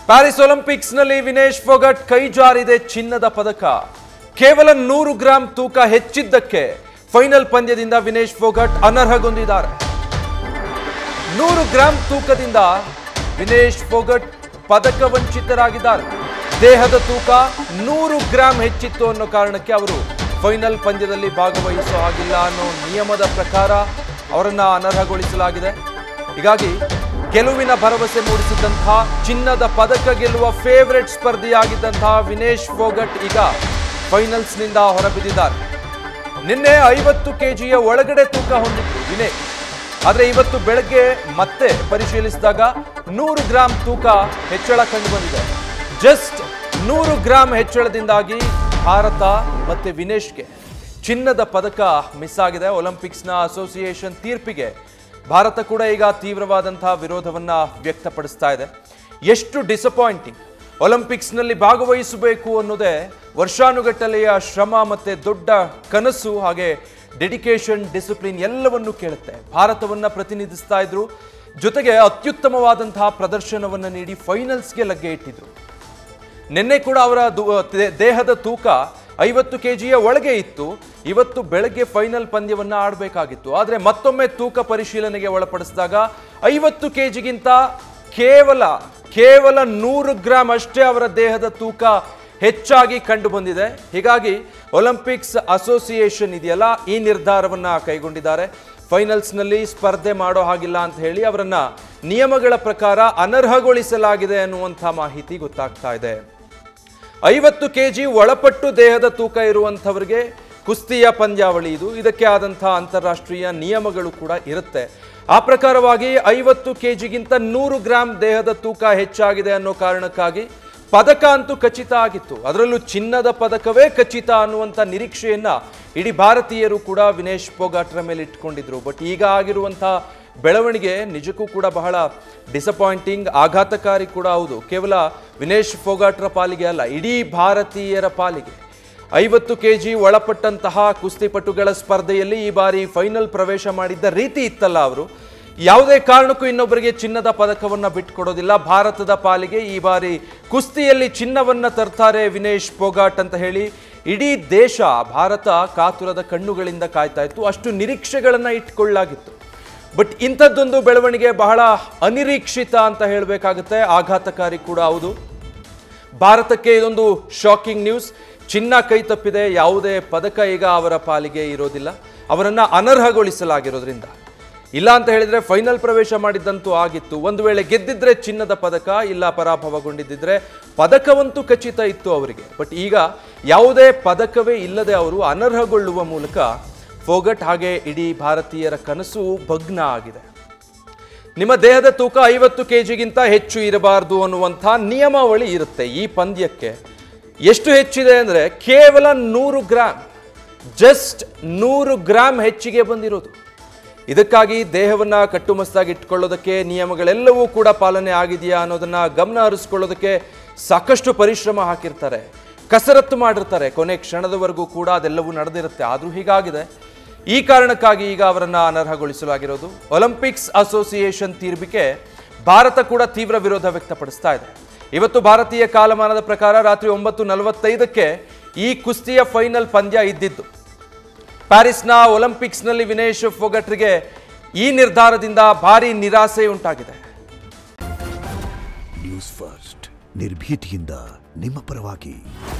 Paris ಒಲಿಂಪಿಕ್ಸ್ನಲ್ಲಿ Vinesh Phogat ಕೈ ಜಾರಿದೆ ಚಿನ್ನದ ಪದಕ ಕೇವಲ ನೂರು ಗ್ರಾಂ ತೂಕ ಹೆಚ್ಚಿದ್ದಕ್ಕೆ ಫೈನಲ್ ಪಂದ್ಯದಿಂದ ವಿನೇಶ್ ಫೋಗಟ್ ಅನರ್ಹಗೊಂಡಿದ್ದಾರೆ ನೂರು ಗ್ರಾಂ ತೂಕದಿಂದ ವಿನೇಶ್ ಫೋಗಟ್ ಪದಕ ವಂಚಿತರಾಗಿದ್ದಾರೆ ದೇಹದ ತೂಕ ನೂರು ಗ್ರಾಂ ಹೆಚ್ಚಿತ್ತು ಅನ್ನೋ ಕಾರಣಕ್ಕೆ ಅವರು ಫೈನಲ್ ಪಂದ್ಯದಲ್ಲಿ ಭಾಗವಹಿಸೋ ಹಾಗಿಲ್ಲ ಅನ್ನೋ ನಿಯಮದ ಪ್ರಕಾರ ಅವರನ್ನ ಅನರ್ಹಗೊಳಿಸಲಾಗಿದೆ ಹೀಗಾಗಿ ಗೆಲುವಿನ ಭರವಸೆ ಮೂಡಿಸಿದ್ದಂತಹ ಚಿನ್ನದ ಪದಕ ಗೆಲ್ಲುವ ಫೇವರೆಟ್ ಸ್ಪರ್ಧಿಯಾಗಿದ್ದಂತಹ ವಿನೇಶ್ ಫೋಗಟ್ ಈಗ ಫೈನಲ್ಸ್ನಿಂದ ಹೊರಬಿದ್ದಿದ್ದಾರೆ ನಿನ್ನೆ ಐವತ್ತು ಕೆಜಿಯ ಒಳಗಡೆ ತೂಕ ಹೊಂದಿತ್ತು ವಿನೇಶ್ ಆದರೆ ಇವತ್ತು ಬೆಳಗ್ಗೆ ಮತ್ತೆ ಪರಿಶೀಲಿಸಿದಾಗ ನೂರು ಗ್ರಾಂ ತೂಕ ಹೆಚ್ಚಳ ಕಂಡು ಬಂದಿದೆ ಜಸ್ಟ್ ನೂರು ಗ್ರಾಂ ಹೆಚ್ಚಳದಿಂದಾಗಿ ಭಾರತ ಮತ್ತೆ ವಿನೇಶ್ಗೆ ಚಿನ್ನದ ಪದಕ ಮಿಸ್ ಆಗಿದೆ ಒಲಿಂಪಿಕ್ಸ್ನ ಅಸೋಸಿಯೇಷನ್ ತೀರ್ಪಿಗೆ ಭಾರತ ಕೂಡ ಈಗ ತೀವ್ರವಾದಂತಹ ವಿರೋಧವನ್ನ ವ್ಯಕ್ತಪಡಿಸ್ತಾ ಇದೆ ಎಷ್ಟು ಡಿಸಪಾಯಿಂಟಿಂಗ್ ಒಲಿಂಪಿಕ್ಸ್ನಲ್ಲಿ ಭಾಗವಹಿಸಬೇಕು ಅನ್ನೋದೇ ವರ್ಷಾನುಗಟ್ಟಲೆಯ ಶ್ರಮ ಮತ್ತೆ ದೊಡ್ಡ ಕನಸು ಹಾಗೆ ಡೆಡಿಕೇಶನ್ ಡಿಸಿಪ್ಲಿನ್ ಎಲ್ಲವನ್ನೂ ಕೇಳುತ್ತೆ ಭಾರತವನ್ನ ಪ್ರತಿನಿಧಿಸ್ತಾ ಇದ್ರು ಜೊತೆಗೆ ಅತ್ಯುತ್ತಮವಾದಂತಹ ಪ್ರದರ್ಶನವನ್ನು ನೀಡಿ ಫೈನಲ್ಸ್ಗೆ ಲಗ್ಗೆ ಇಟ್ಟಿದ್ರು ನಿನ್ನೆ ಕೂಡ ಅವರ ದು- ದೇ- ದೇಹದ ತೂಕ ಐವತ್ತು ಕೆ ಜಿಯ ಒಳಗೆ ಇತ್ತು ಇವತ್ತು ಬೆಳಗ್ಗೆ ಫೈನಲ್ ಪಂದ್ಯವನ್ನ ಆಡಬೇಕಾಗಿತ್ತು ಆದರೆ ಮತ್ತೊಮ್ಮೆ ತೂಕ ಪರಿಶೀಲನೆಗೆ ಒಳಪಡಿಸಿದಾಗ ಐವತ್ತು ಕೆ ಜಿಗಿಂತ ಕೇವಲ ಕೇವಲ ನೂರು ಗ್ರಾಂ ಅಷ್ಟೇ ಅವರ ದೇಹದ ತೂಕ ಹೆಚ್ಚಾಗಿ ಕಂಡು ಬಂದಿದೆ ಹೀಗಾಗಿ ಒಲಿಂಪಿಕ್ಸ್ ಅಸೋಸಿಯೇಷನ್ ಇದೆಯಲ್ಲ ಈ ನಿರ್ಧಾರವನ್ನ ಕೈಗೊಂಡಿದ್ದಾರೆ ಫೈನಲ್ಸ್ನಲ್ಲಿ ಸ್ಪರ್ಧೆ ಮಾಡೋ ಹಾಗಿಲ್ಲ ಅಂತ ಹೇಳಿ ಅವರನ್ನ ನಿಯಮಗಳ ಪ್ರಕಾರ ಅನರ್ಹಗೊಳಿಸಲಾಗಿದೆ ಅನ್ನುವಂಥ ಮಾಹಿತಿ ಗೊತ್ತಾಗ್ತಾ ಇದೆ ಐವತ್ತು ಕೆಜಿ ಒಳಪಟ್ಟು ದೇಹದ ತೂಕ ಇರುವಂಥವರಿಗೆ ಕುಸ್ತಿಯ ಪಂದ್ಯಾವಳಿ ಇದು ಇದಕ್ಕೆ ಆದಂತಹ ಅಂತಾರಾಷ್ಟ್ರೀಯ ನಿಯಮಗಳು ಕೂಡ ಇರುತ್ತೆ ಆ ಪ್ರಕಾರವಾಗಿ ಐವತ್ತು ಕೆಜಿಗಿಂತ ನೂರು ಗ್ರಾಂ ದೇಹದ ತೂಕ ಹೆಚ್ಚಾಗಿದೆ ಅನ್ನೋ ಕಾರಣಕ್ಕಾಗಿ ಪದಕ ಅಂತೂ ಖಚಿತ ಆಗಿತ್ತು ಅದರಲ್ಲೂ ಚಿನ್ನದ ಪದಕವೇ ಖಚಿತ ಅನ್ನುವಂಥ ನಿರೀಕ್ಷೆಯನ್ನ ಇಡೀ ಭಾರತೀಯರು ಕೂಡ ವಿನೇಶ್ ಪೋಗಾಟ್ರ ಮೇಲೆ ಇಟ್ಕೊಂಡಿದ್ರು ಬಟ್ ಈಗ ಆಗಿರುವಂತಹ ಬೆಳವಣಿಗೆ ನಿಜಕ್ಕೂ ಕೂಡ ಬಹಳ ಡಿಸಪಾಯಿಂಟಿಂಗ್ ಆಘಾತಕಾರಿ ಕೂಡ ಹೌದು ಕೇವಲ ವಿನೇಶ್ ಫೋಗಾಟ್ರ ಪಾಲಿಗೆ ಅಲ್ಲ ಇಡೀ ಭಾರತೀಯರ ಪಾಲಿಗೆ ಐವತ್ತು ಕೆ ಜಿ ಒಳಪಟ್ಟಂತಹ ಕುಸ್ತಿಪಟುಗಳ ಸ್ಪರ್ಧೆಯಲ್ಲಿ ಈ ಬಾರಿ ಫೈನಲ್ ಪ್ರವೇಶ ಮಾಡಿದ್ದ ರೀತಿ ಇತ್ತಲ್ಲ ಅವರು ಯಾವುದೇ ಕಾರಣಕ್ಕೂ ಇನ್ನೊಬ್ಬರಿಗೆ ಚಿನ್ನದ ಪದಕವನ್ನ ಬಿಟ್ಟುಕೊಡೋದಿಲ್ಲ ಭಾರತದ ಪಾಲಿಗೆ ಈ ಬಾರಿ ಕುಸ್ತಿಯಲ್ಲಿ ಚಿನ್ನವನ್ನ ತರ್ತಾರೆ ವಿನೇಶ್ ಪೋಗಾಟ್ ಅಂತ ಹೇಳಿ ಇಡೀ ದೇಶ ಭಾರತ ಕಾತುರದ ಕಣ್ಣುಗಳಿಂದ ಕಾಯ್ತಾ ಇತ್ತು ಅಷ್ಟು ನಿರೀಕ್ಷೆಗಳನ್ನ ಇಟ್ಕೊಳ್ಳಾಗಿತ್ತು ಬಟ್ ಇಂಥದ್ದೊಂದು ಬೆಳವಣಿಗೆ ಬಹಳ ಅನಿರೀಕ್ಷಿತ ಅಂತ ಹೇಳಬೇಕಾಗುತ್ತೆ ಆಘಾತಕಾರಿ ಕೂಡ ಹೌದು ಭಾರತಕ್ಕೆ ಇದೊಂದು ಶಾಕಿಂಗ್ ನ್ಯೂಸ್ ಚಿನ್ನ ಕೈ ತಪ್ಪಿದೆ ಯಾವುದೇ ಪದಕ ಈಗ ಅವರ ಪಾಲಿಗೆ ಇರೋದಿಲ್ಲ ಅವರನ್ನ ಅನರ್ಹಗೊಳಿಸಲಾಗಿರೋದ್ರಿಂದ ಇಲ್ಲ ಅಂತ ಹೇಳಿದ್ರೆ ಫೈನಲ್ ಪ್ರವೇಶ ಮಾಡಿದ್ದಂತೂ ಆಗಿತ್ತು ಒಂದು ವೇಳೆ ಗೆದ್ದಿದ್ರೆ ಚಿನ್ನದ ಪದಕ ಇಲ್ಲ ಪರಾಭವಗೊಂಡಿದ್ದಿದ್ರೆ ಪದಕವಂತೂ ಖಚಿತ ಇತ್ತು ಅವರಿಗೆ ಬಟ್ ಈಗ ಯಾವುದೇ ಪದಕವೇ ಇಲ್ಲದೆ ಅವರು ಅನರ್ಹಗೊಳ್ಳುವ ಮೂಲಕ ಫೋಗಟ್ ಹಾಗೆ ಇಡೀ ಭಾರತೀಯರ ಕನಸು ಭಗ್ನ ಆಗಿದೆ ನಿಮ್ಮ ದೇಹದ ತೂಕ ಐವತ್ತು ಕೆ ಜಿಗಿಂತ ಹೆಚ್ಚು ಇರಬಾರ್ದು ಅನ್ನುವಂಥ ನಿಯಮಾವಳಿ ಇರುತ್ತೆ ಈ ಪಂದ್ಯಕ್ಕೆ ಎಷ್ಟು ಹೆಚ್ಚಿದೆ ಅಂದರೆ ಕೇವಲ ನೂರು ಗ್ರಾಮ್ ಜಸ್ಟ್ ನೂರು ಗ್ರಾಮ್ ಹೆಚ್ಚಿಗೆ ಬಂದಿರೋದು ಇದಕ್ಕಾಗಿ ದೇಹವನ್ನ ಕಟ್ಟುಮಸ್ತಾಗಿ ಇಟ್ಕೊಳ್ಳೋದಕ್ಕೆ ನಿಯಮಗಳೆಲ್ಲವೂ ಕೂಡ ಪಾಲನೆ ಆಗಿದೆಯಾ ಅನ್ನೋದನ್ನ ಗಮನ ಹರಿಸ್ಕೊಳ್ಳೋದಕ್ಕೆ ಸಾಕಷ್ಟು ಪರಿಶ್ರಮ ಹಾಕಿರ್ತಾರೆ ಕಸರತ್ತು ಮಾಡಿರ್ತಾರೆ ಕೊನೆ ಕ್ಷಣದವರೆಗೂ ಕೂಡ ಅದೆಲ್ಲವೂ ನಡೆದಿರುತ್ತೆ ಆದರೂ ಹೀಗಾಗಿದೆ ಈ ಕಾರಣಕ್ಕಾಗಿ ಈಗ ಅವರನ್ನ ಅನರ್ಹಗೊಳಿಸಲಾಗಿರೋದು ಒಲಿಂಪಿಕ್ಸ್ ಅಸೋಸಿಯೇಷನ್ ತೀರ್ಪಿಗೆ ಭಾರತ ಕೂಡ ತೀವ್ರ ವಿರೋಧ ವ್ಯಕ್ತಪಡಿಸ್ತಾ ಇದೆ ಇವತ್ತು ಭಾರತೀಯ ಕಾಲಮಾನದ ಪ್ರಕಾರ ರಾತ್ರಿ ಒಂಬತ್ತು ನಲವತ್ತೈದಕ್ಕೆ ಈ ಕುಸ್ತಿಯ ಫೈನಲ್ ಪಂದ್ಯ ಇದ್ದಿದ್ದು ಪ್ಯಾರಿಸ್ನ ಒಲಿಂಪಿಕ್ಸ್ನಲ್ಲಿ ವಿನೇಶ್ ಫೊಗಟ್ರಿಗೆ ಈ ನಿರ್ಧಾರದಿಂದ ಭಾರಿ ನಿರಾಸೆ ಉಂಟಾಗಿದೆ ನ್ಯೂಸ್ ಫಸ್ಟ್ ನಿರ್ಭೀತಿಯಿಂದ ನಿಮ್ಮ ಪರವಾಗಿ